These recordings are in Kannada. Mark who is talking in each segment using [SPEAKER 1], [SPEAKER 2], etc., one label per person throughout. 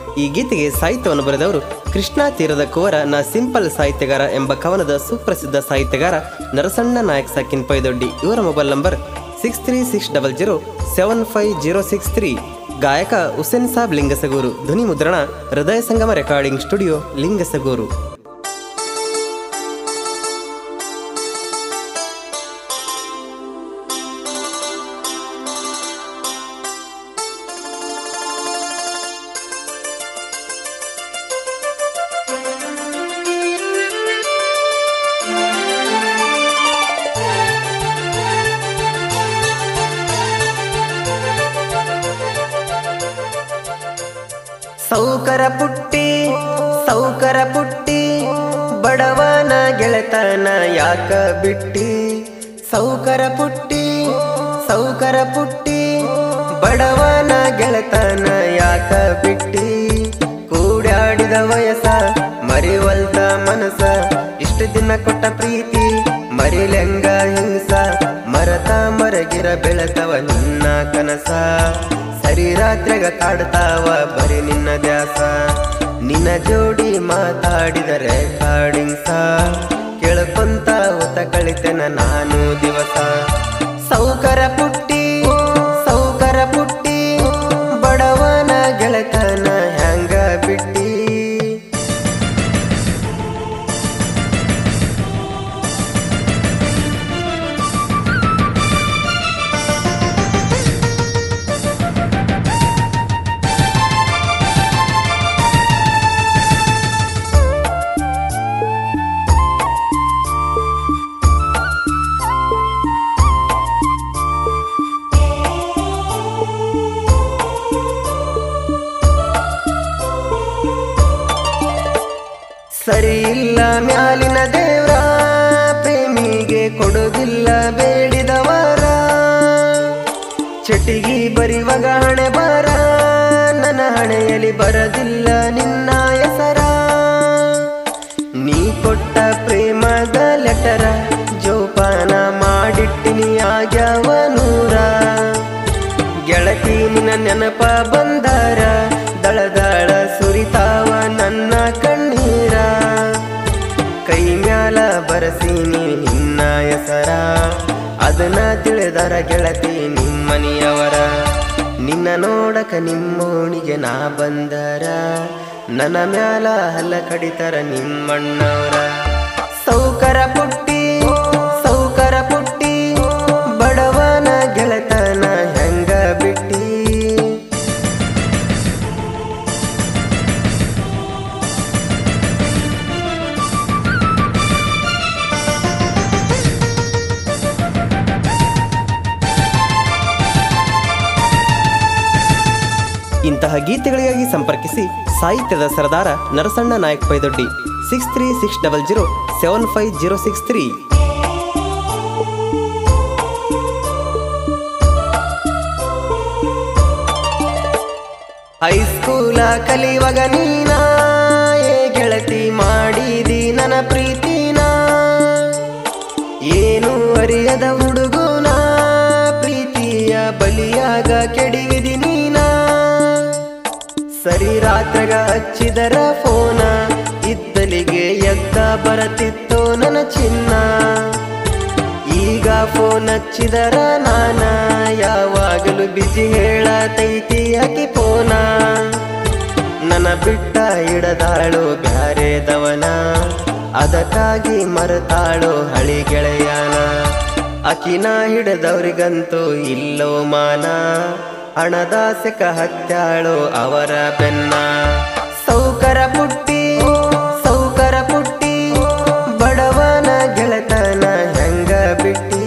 [SPEAKER 1] ಈ ಗೀತೆಗೆ ಸಾಹಿತ್ಯವನ್ನು ಬರೆದವರು ಕೃಷ್ಣಾ ತೀರದ ಕುವರ ನ ಸಿಂಪಲ್ ಸಾಹಿತ್ಯಗಾರ ಎಂಬ ಕವನದ ಸುಪ್ರಸಿದ್ಧ ಸಾಹಿತ್ಯಗಾರ ನರಸಣ್ಣ ನಾಯಕ್ ಸಾಕಿನ್ ಪೈದೊಡ್ಡಿ ಇವರ mobile number six three six double zero seven five zero six three ಗಾಯಕ ಹುಸೇನ್ ಸಾಬ್ ಲಿಂಗಸಗೂರು ಧ್ವನಿ ಮುದ್ರಣ ಹೃದಯ ಸಂಗಮ ರೆಕಾರ್ಡಿಂಗ್ ಸ್ಟುಡಿಯೋ ಲಿಂಗಸಗೂರು ಸೌಕರ ಪುಟ್ಟಿ ಸೌಕರ ಪುಟ್ಟಿ ಬಡವನ ಗೆಳೆತನ ಯಾಕ ಬಿಟ್ಟಿ ಸೌಕರ ಪುಟ್ಟಿ ಸೌಕರ ಪುಟ್ಟಿ ಬಡವನ ಗೆಳೆತನ ಯಾಕ ಬಿಟ್ಟಿ ಕೂಡ್ಯಾಡಿದ ವಯಸ್ಸ ಮರಿವಲ್ದ ಮನಸ ಇಷ್ಟು ದಿನ ಕೊಟ್ಟ ಪ್ರೀತಿ ಮರಿಲೆಂಗ ಹಿಂಸ ಮರತ ಮರಗಿರ ಬೆಳತವ ನಿನ್ನ ಕನಸ ಸರಿ ರಾತ್ರಿಗ ಕಾಡ್ತಾವ ಬರೀ ನಿನ್ನ ದ್ಯಾಸ ನಿನ್ನ ಜೋಡಿ ಮಾತಾಡಿದರೆ ಕಾಡಿಂಗ್ಸ ಕೇಳ್ಕೊಂತ ಹೊತ್ತ ಕಳಿತೆನ ನಾನು ದಿವಸ ಸೌಕರ ಪುಟ್ಟಿ ಸೌಕರ ಪುಟ್ಟಿ ಬಡವನ ಗೆಳೆತನ ಹ್ಯಾಂಗ ಬಿಟ್ಟಿ ಸರಿ ಇಲ್ಲ ಮ್ಯಾಲಿನ ದೇವ್ರ ಪ್ರೇಮಿಗೆ ಕೊಡುವುದಿಲ್ಲ ಬೇಡಿದವರ ಚಟಿಗಿ ಬರಿವಾಗ ಹಣೆ ಬರ ನನ್ನ ಹಣೆಯಲ್ಲಿ ಬರದಿಲ್ಲ ನಿನ್ನ ಹೆಸರ ನೀ ಕೊಟ್ಟ ಪ್ರೇಮದ ಲೆಟರ ಜೋಪಾನ ಮಾಡಿಟ್ಟಿನಿ ಆಗ್ಯಾವ ನೂರ ಗೆಳತಿ ನಿನ್ನ ನೆನಪ ಬಂದಾರ ದಳದಳ ಸುರಿತಾವ ನನ್ನ ಕಣ್ಣೀರ ಕೈ ಮ್ಯಾಲ ಬರಸೀನಿ ನಿನ್ನ ಹೆಸರ ಅದನ್ನ ತಿಳಿದರ ಗೆಳತಿ ನಿಮ್ಮನಿಯವರ ನಿನ್ನ ನೋಡಕ ನಿಮ್ಮೋಣಿಗೆ ನಾ ಬಂದರ ನನ್ನ ಮ್ಯಾಲ ಹಲ್ಲ ಕಡಿತರ ನಿಮ್ಮಣ್ಣವರ ಸೌಕರ ಪುಟ್ಟಿ ಸೌಕರ ಪುಟ್ಟಿ ಬಡವನ ಗೆಳತನ ಹೆಂಗ ಬಿಟ್ಟಿ ಇಂತಹ ಗೀತೆಗಳಿಗಾಗಿ ಸಂಪರ್ಕಿಸಿ ಸಾಹಿತ್ಯದ ಸರದಾರ Narasanna Nayak Paidoddi six three six double zero seven five zero six three ಹೈಸ್ಕೂಲ ಕಲಿಯುವಾಗ ನೀನ ಏ ಗೆಳತಿ ಮಾಡಿದಿ ನನ್ನ ಪ್ರೀತಿನ ಏನು ಅರಿಯದ ಹುಡುಗುನ ಪ್ರೀತಿಯ ಬಲಿಯಾಗ ಕೆಡಿವಿದಿ ನೀನ ಸರಿ ರಾತ್ರಿಗ ಹಚ್ಚಿದರ ಫೋನ ಇದ್ದಲಿಗೆ ಎದ್ದ ಬರತಿತ್ತೋ ನನ್ನ ಚಿನ್ನ ಈಗ ಫೋನ್ ಹಚ್ಚಿದರ ನಾನ ಯಾವಾಗಲೂ ಬಿಜಿ ಹೇಳತೈತಿ ಆಕಿ ಫೋನ ನನ್ನ ಬಿಟ್ಟ ಹಿಡದಾಳು ಬ್ಯಾರೆದವನ ಅದಕ್ಕಾಗಿ ಮರೆತಾಳು ಹಳಿ ಗೆಳೆಯನ ಅಕಿನ ಹಿಡದವ್ರಿಗಂತೂ ಇಲ್ಲೋ ಮಾನ ಹಣದಾಸೆಕ ಹತ್ಯಾಳು ಅವರ ಬೆನ್ನ ಸೌಕರ ಪುಟ್ಟಿ ಸೌಕರ ಪುಟ್ಟಿ ಬಡವನ ಗೆಳೆತನ ಹೆಂಗ ಬಿಟ್ಟಿ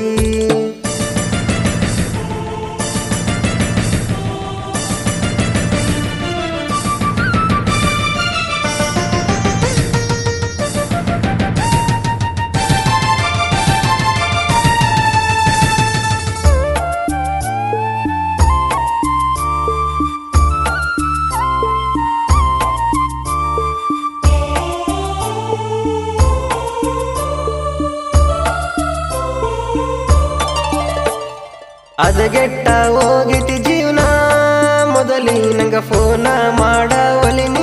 [SPEAKER 1] ಅದಗೆಟ್ಟ ಹೋಗಿತಿ ಜೀವನ ಮೊದಲಿ ನಂಗ ಫೋನ ಮಾಡ ಒಲಿ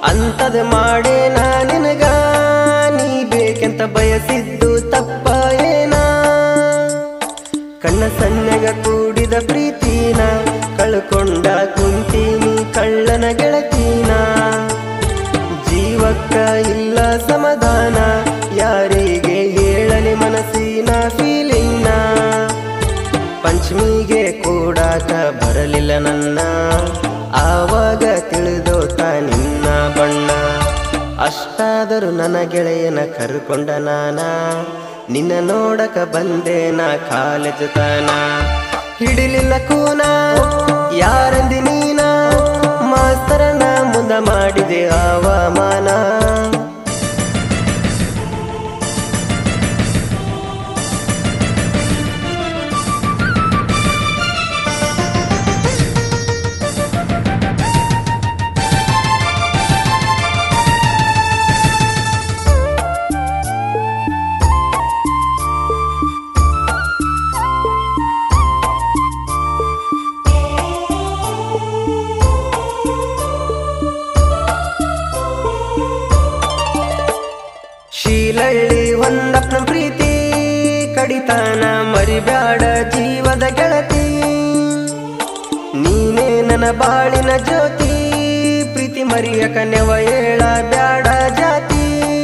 [SPEAKER 1] ಅಂತದ ಮಾಡೇ ನಾ ನಿನಗ ನೀ ಬೇಕೆಂತ ಬಯಸಿದ್ದು ತಪ್ಪ ಏನಾ ಕಣ್ಣ ಸನ್ನೆಗ ಕೂಡಿದ ಪ್ರೀತಿನ ಕಳ್ಕೊಂಡ ಕುಂತೀನಿ ಕಳ್ಳನ ಗೆಳತೀನ ಜೀವಕ್ಕ ಇಲ್ಲ ಸಮಾಧಾನ ಯಾರಿಗೆ ಹೇಳಲಿ ಮನಸ್ಸಿನ ಫೀಲಿಂಗ್ನ ಪಂಚಮಿಗೆ ಕೂಡಾಕ ಬರಲಿಲ್ಲ ನನ್ನ ಆವಾಗ ತಿಳಿದೋತ ನಿನ್ನ ಬಣ್ಣ ಅಷ್ಟಾದರೂ ನನ್ನ ಗೆಳೆಯನ ಕರ್ಕೊಂಡ ನಾನ ನಿನ್ನ ನೋಡಕ ಬಂದೆ ನಾ ಕಾಲೇಜ್ ತಾನ ಹಿಡಿಲಿಲ್ಲ ಕೂನ ಯಾರಂದಿ ನೀನ ಮಾಸ್ತರನ ಮುಂದ ಮಾಡಿದೆ ಅವಮಾನ ಶೀಲಳ್ಳಿ ಒಂದಪ್ಪನ ಪ್ರೀತಿ ಕಡಿತಾನ ಮರಿಬ್ಯಾಡ ಜೀವದ ಗೆಳತಿ ನೀನೇ ನನ್ನ ಬಾಳಿನ ಜ್ಯೋತಿ ಪ್ರೀತಿ ಮರಿಯ ಕನ್ಯವ ಏಳ ಬ್ಯಾಡ ಜಾತಿ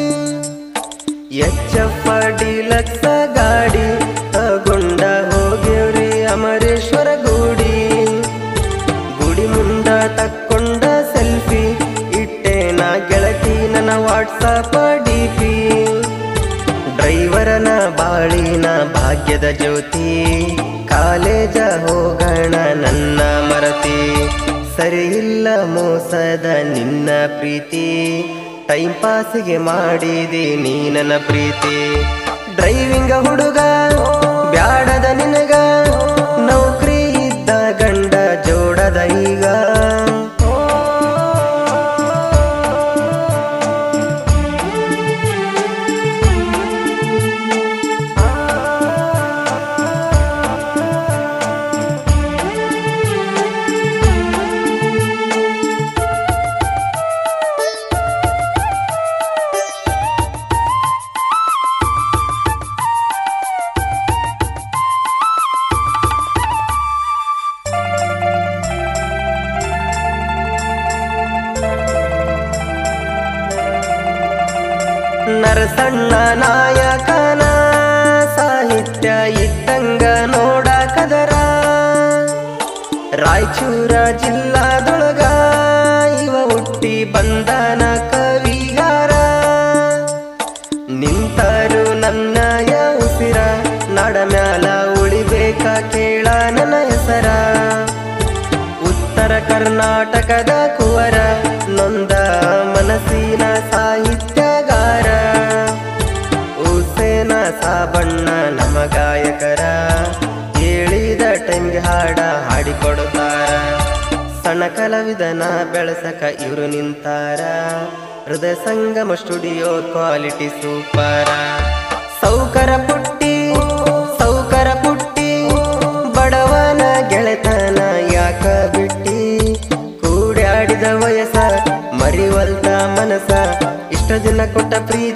[SPEAKER 1] ಎಚ್ ಎಫ್ ಡಿಲಕ್ಸ ಗಾಡಿ ತಗೊಂಡ ಹೋಗ್ಯವ್ರಿ ಅಮರೇಶ್ವರ ಗೂಡಿ ಗುಡಿ ಮುಂದ ತಕ್ಕೊಂಡ ಸೆಲ್ಫಿ ಇಟ್ಟೆ ನಾ ಗೆಳತಿ ನನ್ನ ವಾಟ್ಸಪ್ ಡಿಪಿ ಡ್ರೈವರನ ಬಾಳಿನ ಭಾಗ್ಯದ ಜ್ಯೋತಿ ಕಾಲೇಜ ಹೋಗೋಣ ನನ್ನ ಮರತಿ ಸರಿ ಇಲ್ಲ ಮೋಸದ ನಿನ್ನ ಪ್ರೀತಿ ಟೈಮ್ ಪಾಸಿಗೆ ಮಾಡಿದೆ ನೀ ನನ್ನ ಪ್ರೀತಿ ಡ್ರೈವಿಂಗ ಹುಡುಗ ಬ್ಯಾಡದ ನಿನಗ ನೌಕರಿ ಇದ್ದ ಗಂಡ ಜೋಡದ ಈಗ ನರಸಣ್ಣ ನಾಯಕನ ಸಾಹಿತ್ಯ ಇದ್ದಂಗ ನೋಡಕದರ ರಾಯಚೂರ ಜಿಲ್ಲಾದೊಳಗ ಇವ ಹುಟ್ಟಿ ಬಂದನ ಕವಿಗಾರ ನಿಂತರು ನನ್ನಯ ಉಸಿರ ನಡ ಮ್ಯಾಲ ಉಳಿಬೇಕ ಕೇಳ ನನ್ನ ಹೆಸರ ಉತ್ತರ ಕರ್ನಾಟಕದ ಕುವರ ನೊಂದ ಮನಸ್ಸಿನ ಸಾಹಿತ್ಯಗಾರ ಉಸೇನ ಸಾಬಣ್ಣ ನಮ್ಮ ಗಾಯಕರ ಹೇಳಿದ ಟೈಮ್ಗೆ ಹಾಡ ಹಾಡಿಕೊಡುತ್ತಾರ ಸಣ್ಣ ಕಲಾವಿದನ ಬೆಳೆಸಕ ಇವರು ನಿಂತಾರ ಹೃದಯ ಸಂಗಮ ಸ್ಟುಡಿಯೋ ಕ್ವಾಲಿಟಿ ಸೂಪರ ಸೌಕರ ಪುಟ್ಟಿ ಸೌಕರ ಪುಟ್ಟಿ ಬಡವನ ಗೆಳೆತನ ಯಾಕ ಬಿಟ್ಟಿ ಕೂಡ್ಯಾಡಿದ ವಯಸ್ಸ ಮರಿವಲ್ತ ಮನಸ ಇಷ್ಟ ದಿನ ಕೊಟ್ಟ ಪ್ರೀತಿ